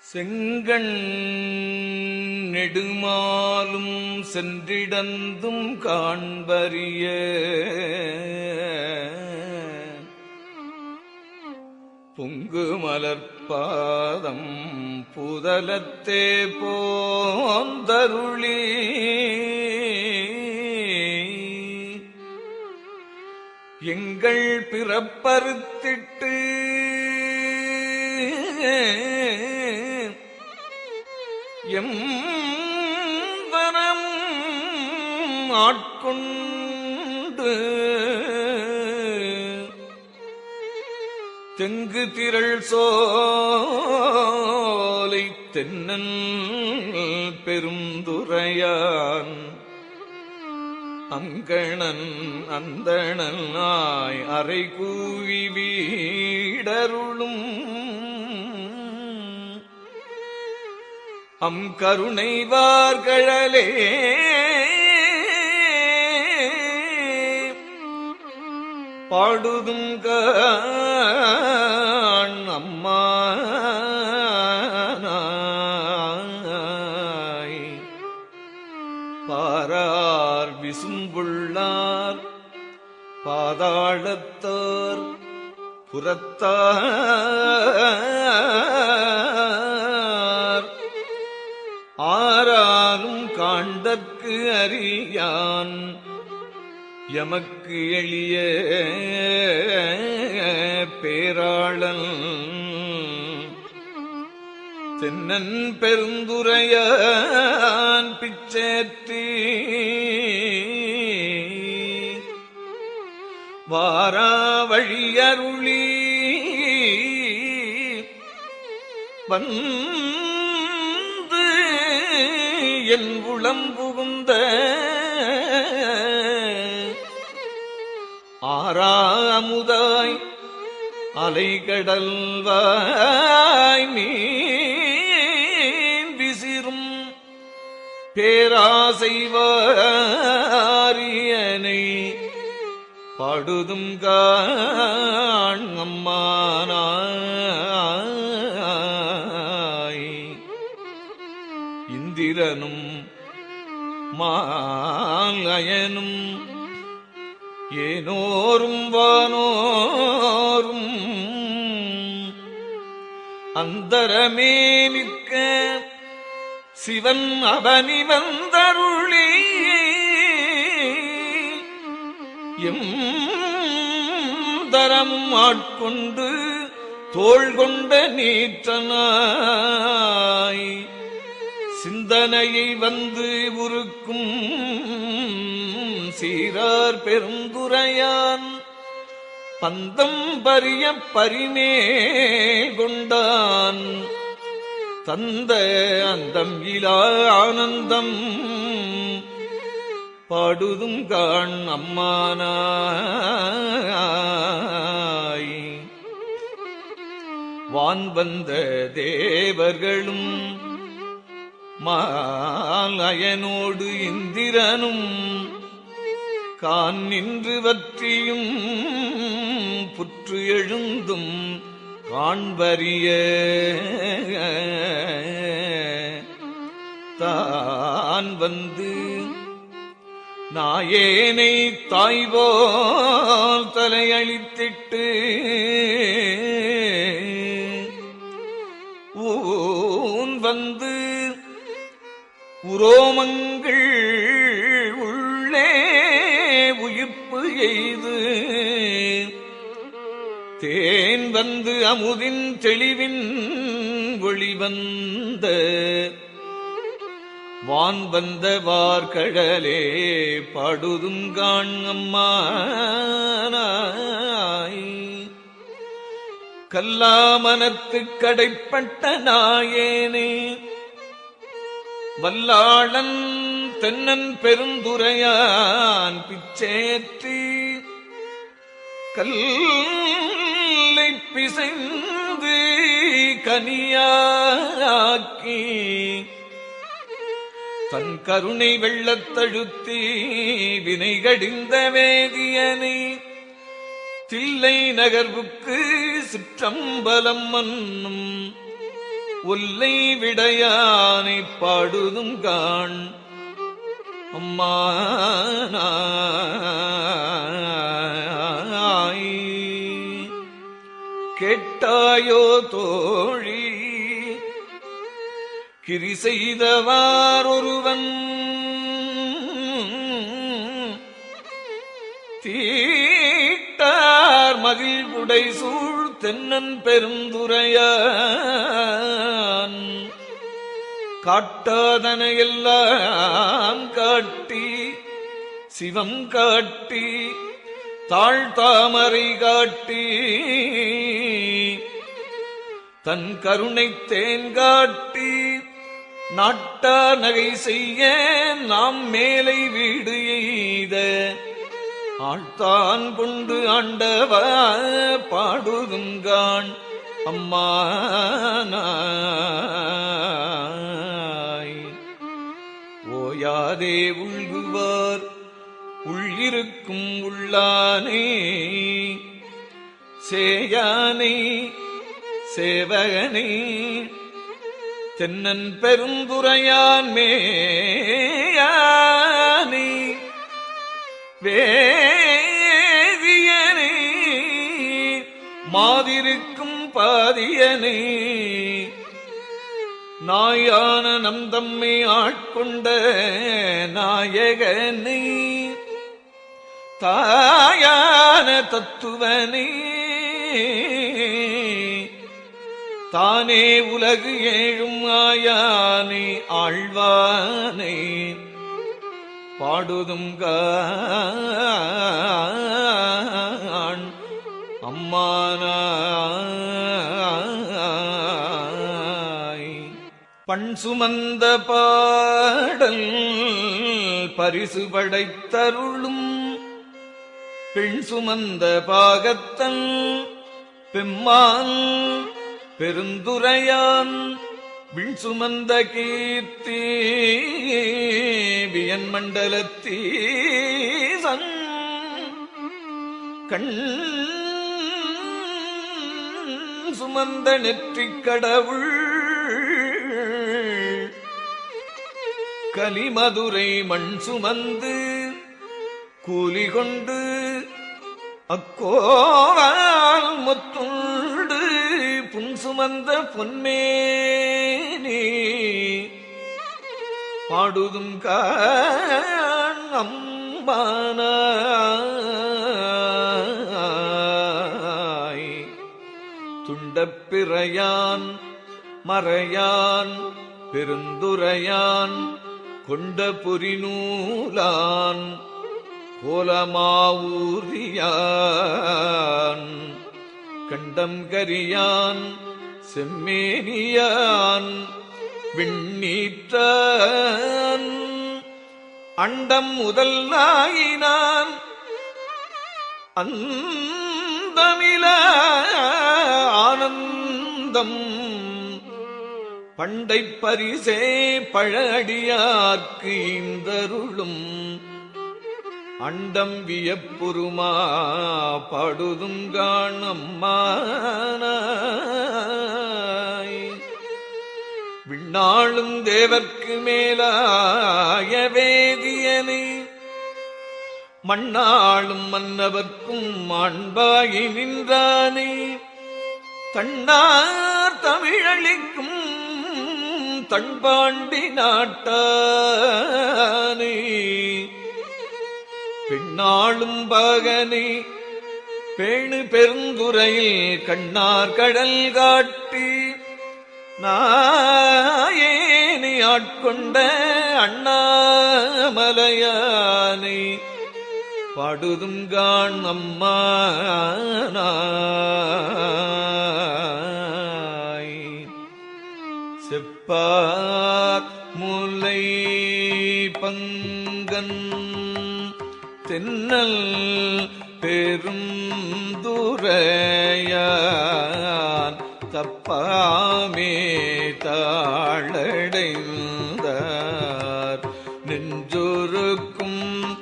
செங்கண் நெடுமாலும் சென்றிடந்தும் காண்பறிய பொங்கு மலர்பாதம் புதலத்தே போந்தருளி எங்கள் பிறப்பறுத்திட்டு எம் வனம் ஆட்கொண்டு தெங்கு திரள் சோலை தென்னன் பெருந்துரையான் அங்கணன் அந்தணன் நாய் அறை கூவி வீடருளும் அம் கருணைவார்களே பாடுதும் காண் அம்மா பாரார் விசும்புள்ளார் பாதாளத்தார் புறத்தார் ஆராலும் காண்டற்கு அறியான் எமக்கு எளிய பேராளன் தென்னன் பெருந்துரையான் பிச்சேற்றி வாரா வழியருளி வந்து என் உளம் புகுந்த ஆறாமுதாய் அலைகடல் வாய் மீன் விசிறும் பேராசைவாரியனை பாடுதும் காண் அம்மானாய் இந்திரனும் மாலயனும் ஏனோரும் வானோரும் அந்தரமே நிற்க சிவன் அவனி வந்தருளி எம் தரமும் ஆட்கொண்டு தோள் கொண்ட நீற்றனாய் சிந்தனையை வந்து உருக்கும் சீரார் பெருந்துரையான் பந்தம் பரிய பரிமே கொண்டான் தந்த அந்தம் இலா ஆனந்தம் பாடுதும் காண் அம்மானாய் வான் வந்த தேவர்களும் மாலயனோடு இந்திரனும் கான் நின்று வற்றியும் புற்று எழுந்தும் காண்பறிய தான் வந்து நாயேனை தாய்போல் தலையளித்திட்டு ஊன் வந்து உரோமங்கள் உள்ளே உயிர்ப்பு எய்து தேன் வந்து அமுதின் தெளிவின் ஒளிவந்த வான் வந்த வார்கடலே பாடுதுங்கான் அம்மானாய் கல்லாமனத்து கடைப்பட்ட நாயேனே வல்லாளன் தென்னன் பெருந்துரையான் பிச்சேற்றி கல்லை பிசைந்து கனியாக்கி தன் கருணை வெள்ளத்தழுத்தி வினைகடிந்த வேதியனை தில்லை நகர்வுக்கு சிற்றம்பலம் மன்னும் ஒல்லை விடையானை பாடுதும் காண் அம்மா கேட்டாயோ தோழி கிரி செய்தவாரொருவன் தீட்டார் மகிழ் உடை சூழ் தென்னன் பெருந்துரையான் காட்டாதன எல்லாம் காட்டி சிவம் காட்டி தாழ்தாமரை காட்டி தன் கருணை தேன் காட்டி நாட்டா நகை செய்ய நாம் மேலை வீடு எய்த ஆழ்த்தான் கொண்டு ஆண்டவ பாடுதுங்கான் அம்மா ஓயாதே உள்குவார் உள்ளிருக்கும் உள்ளானே சேயானை சேவகனை தென்னன் பெருந்துரையான் மேயானை வேதியனை மாதிருக்கும் பாதியனை நாயான நம் தம்மை ஆட்கொண்ட நாயகனை தாயான தத்துவனை தானே உலகு ஏழும் ஆயானை ஆழ்வானை பாடுதும் காண் அம்மானாய் பண் சுமந்த பாடல் பரிசு படைத்தருளும் பெண் சுமந்த பாகத்தன் பெம்மான் பெருந்துரையான் விண் சுமந்த கீர்த்தி வியன் மண்டலத்தீசன் கண் சுமந்த நெற்றிக் கடவுள் கலிமதுரை மண் சுமந்து கூலி கொண்டு அக்கோவால் முத்துண்டு புன் சுமந்த பொன்மேனி பாடுதும் காண் அம்பானாய் துண்டப்பிறையான் மறையான் பெருந்துரையான் கொண்ட புரிநூலான் கோலமாவூரியான் கண்டம் கரியான் செம்மேனியான் விண்ணீற்றான் அண்டம் முதல் நாயினான் அந்தமில ஆனந்தம் பண்டை பரிசே பழடியார்க்கு இந்தருளும் அண்டம் வியப்புருமா படுதுங்காணம்மானாய் விண்ணாளும் தேவர்க்கு மேலாய வேதியனை மண்ணாளும் மன்னவர்க்கும் மாண்பாகி நின்றானே தன்னார் தமிழளிக்கும் தன்பாண்டி நாட்டானே பெண்ணாளும் பாகனை பேணு பெருந்துறையில் கண்ணார் கடல் காட்டி நாயேனை ஆட்கொண்ட அண்ணாமலையானை பாடுதும் காண் அம்மானாய் செப்பார் முல்லை பங்கன் தென்னல் பெரும் துரையான் தப்பாமே தாழடைந்தார் நெஞ்சொருக்கும்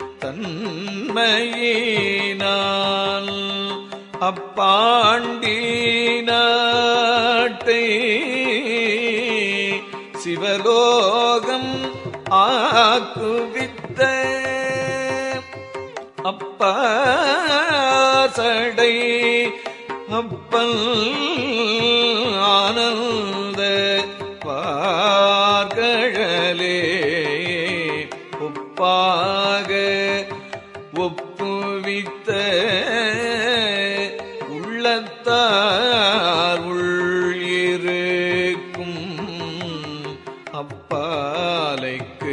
தன்மையினால் அப்பாண்டி நாட்டை சிவலோகம் ஆக்குவித்த அப்பா சடை அப்பல் ஆனந்த பார்கழலே ஒப்பாக ஒப்புவித்த உள்ளத்தார் உள்ளிருக்கும் அப்பாலைக்கு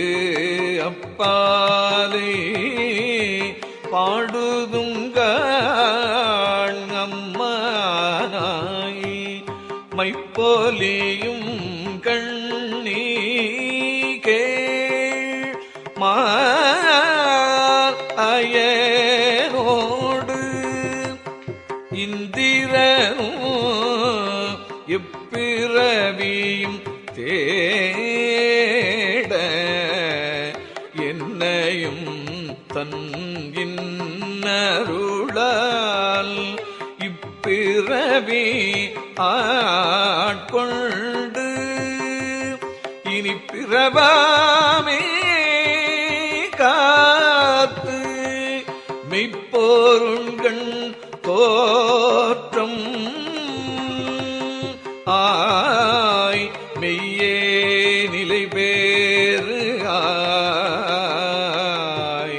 அப்பாலை பாடுதுங்காள் அம்மானாய் மைப்போலியும் கண்ணீ கேள் மாயனோடு இந்திரனும் எப்பிறவியும் தேட என்னையும் தன் இன்னருளால் இப்பிறவி ஆட்கொண்டு இனி பிறவாமே காத்து மெய்ப்போருண்கண் தோற்றம் ஆய் மெய்யே நிலை பேறு ஆய்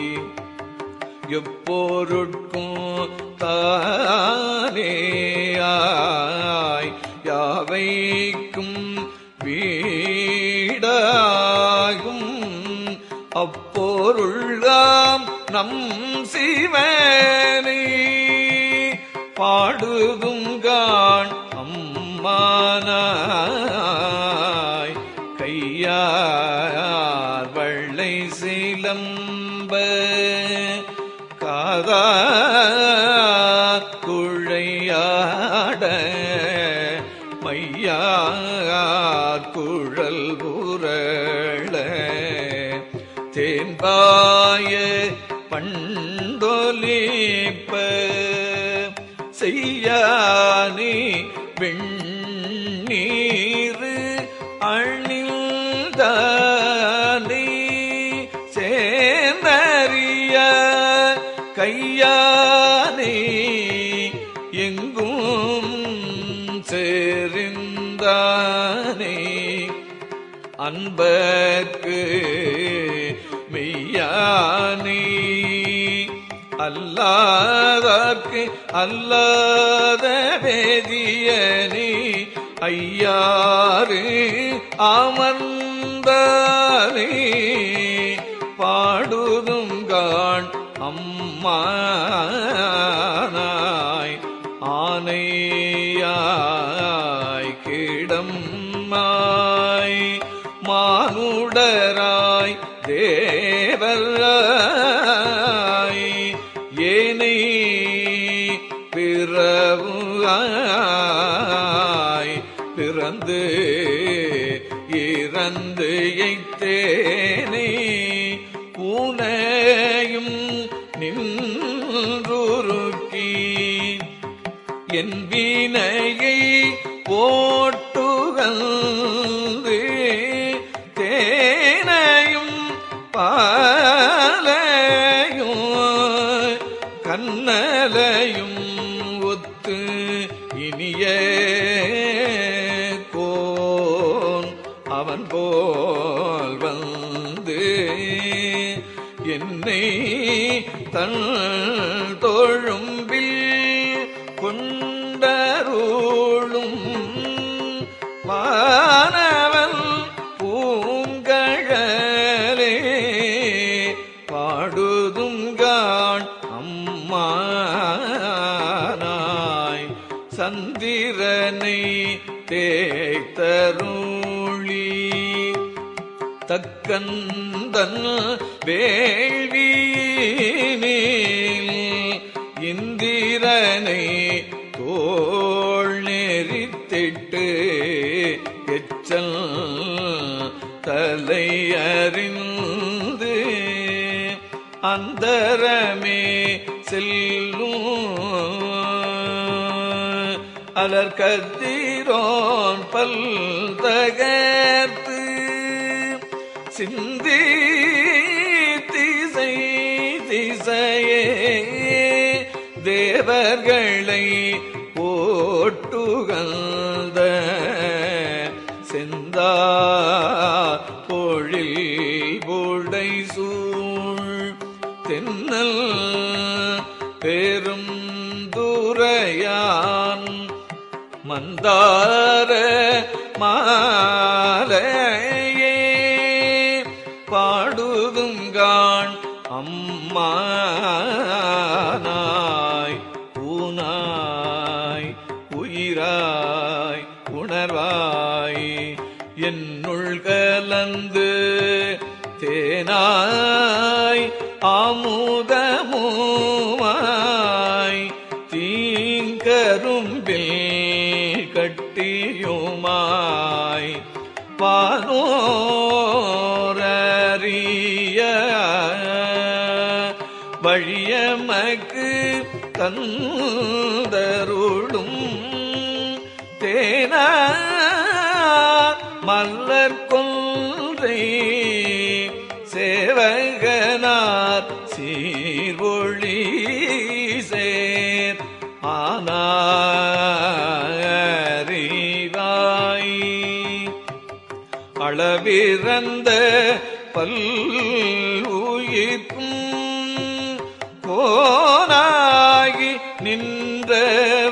எப்போருட்கும் தானேயாய் யாவைக்கும் வீடாகும் அப்போருள்ளாம் நம் சிவனை பாடுதுங்கான் அம்மானாய் கையார் வள்ளை சிலம்ப காதா குழையாட மையார் குழல் புரள தேன்பாய பண்டொலிப்ப செய்யானே வெண்ணீரு அணிந்தானே சேந்தறிய கையானே எங்கும் செறிந்தானே அன்பர்க்கு மெய்யானே அல்லாதற்கு அல்லாத வேதியனே ஐயாறு அமர்ந்தானே பாடுதுங்கான் அம்மானாய் ஆனையாய் கிடம்மாய் மானுடராய் தேவராய் ஏனை பிறவாய் பிறந்து இறந்து எய்த்தேனே ஊனையும் நின்றுருக்கி என் வீணையை ஓட்டுகந்து தேனையும் பாலையும் கண்ணலையும் ஒத்து இனிய கோன் அவன் போல் வந்து என்னை தன் தோழும்பில் கொண்டருளும் வானவன் பூங்கழலே பாடுதுங்கான் அம்மானாய் சந்திரனை தேய்த்தருளி தக்கந்தன் வேள்வியினில் இந்திரனை தோள் நெறித்திட்டு எச்சல் தலையறிந்து அந்தரமே செல்லும் அலர்கத்திரோன் பல் தகை சிந்தி திசை திசையே தேவர்களை ஓட்டுகந்த செந்தா பொழில் புடை சூழ் தென்னல் பெரும் துறையான் மந்தார மாலையே பாடுதுங்கான் அம்மானாய் ஊனாய் உயிராய் உணர்வாய் என்னுள் கலந்து தேனாய் ஆமுதமுமாய் தீங்கரும்பில் கட்டியுமாய் வானோரறிய வழியமக்கு தந்தருளும் தேனா மல்லர் கொன்றை சேவகனார் சீர்வொழி சேர் ஆனாரிவாய் அளவிறந்த பல் உயிர்க்கும் கோனாகி நின்றவ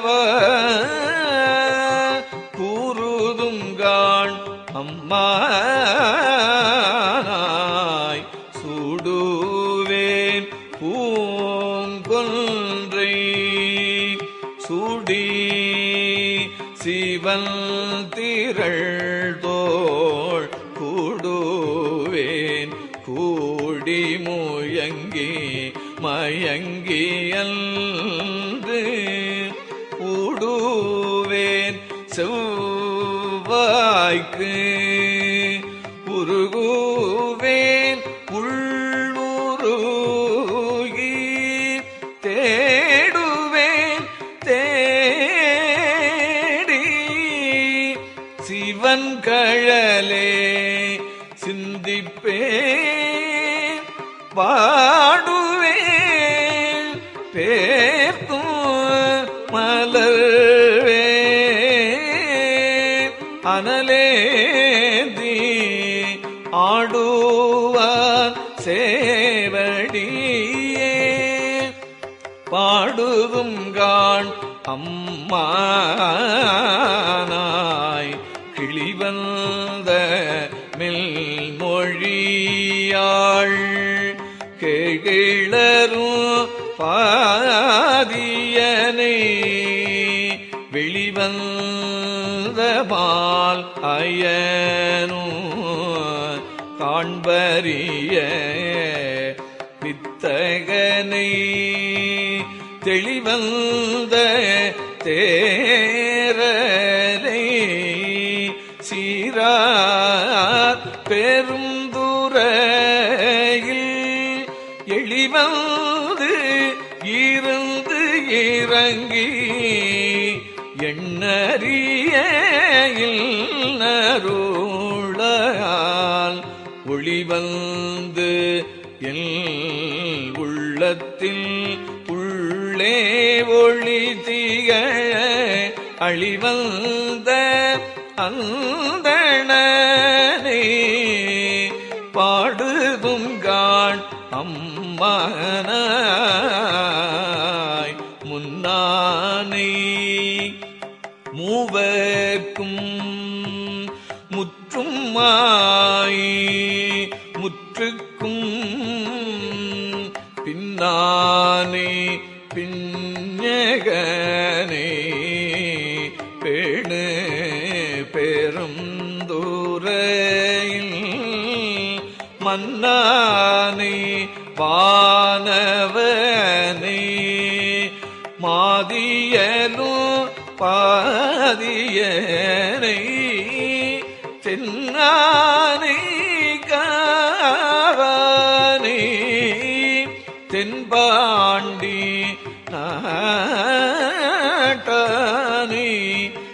கூறுதுங்கான் அம்மானாய் சூடுவேன் பூங்கொன்றை சூடி சிவன் திரள் தோள் கூடுவேன் கூடி முயங்கி மயங்கி அன்று ஊடுவேன் செவ்வாய்க்கு உருகுவேன் உள்ளுருகி தேடுவேன் தேடி சிவன் கழலே சிந்திப்பேன் பாடுவேன் பேர்த்தும் மலர்வே அனலேந்தி ஆடுவார் சேவடியே பாடுதுங்கான் அம்மானாய் கிளிவந்த மெல்மொழியாள் கேகிழரும் பாதியனை வெளிவந்த மால் அயனும் காண்பரிய வித்தகனை தெளிவந்த தேரலை சீரார் பெருந்துறையில் எளிவந்து இருந்து இறங்கி எண்ணறிய நருளால் ஒளிவந்து எல் உள்ளத்தில் உள்ளே ஒளி திகழ அழிவந்த அந்தணனே பாடுதுங்கான் அம்மானாய் முன்னானை மூவர்க்கும் முற்றும் மாய் முற்றுக்கும் பின்னானே பிஞகனே பேணு பெரும் தூரையில் மன்னானே வானவனே மாதியலும் பாதியனை தென்னானை காவானே தென்பாண்டி நாட்டானே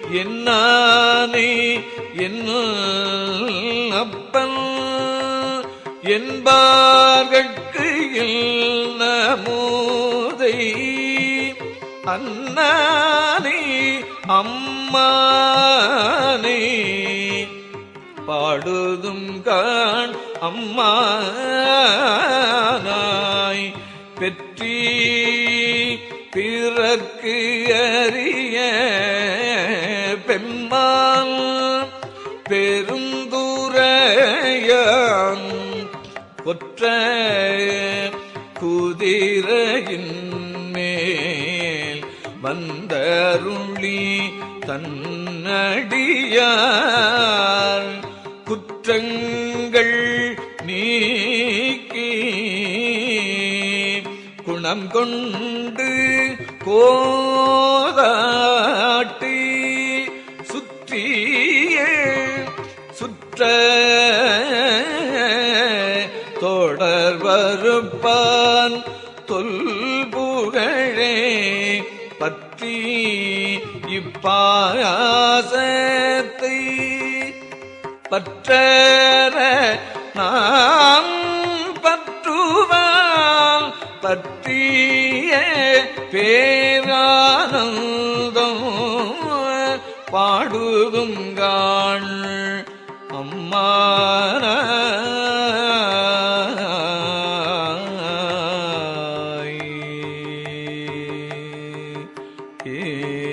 என்னானே என் அப்பன் என்பார்கட்கு நமோதை அண்ணானே அம்மானே பாடுதும் காண் அம்மானாய் பெற்றி பிறர்க்கு அறிய பெம்மான் பெருந்துரையான் கொற்ற குதிரையின் மேல் வந்தருளி தன்னடியார் குற்றங்கள் நீக்கி குணம் கொண்டு கோதாட்டி சுற்றிய சுற்ற தொடர்வருப்பான் தொல்புகழே பற்றி இப்பாயாசத்தை பற்றற நாம் பற்றுவான் பற்றிய பேரானந்தம் பாடுதுங்காள் அம்மான ஏ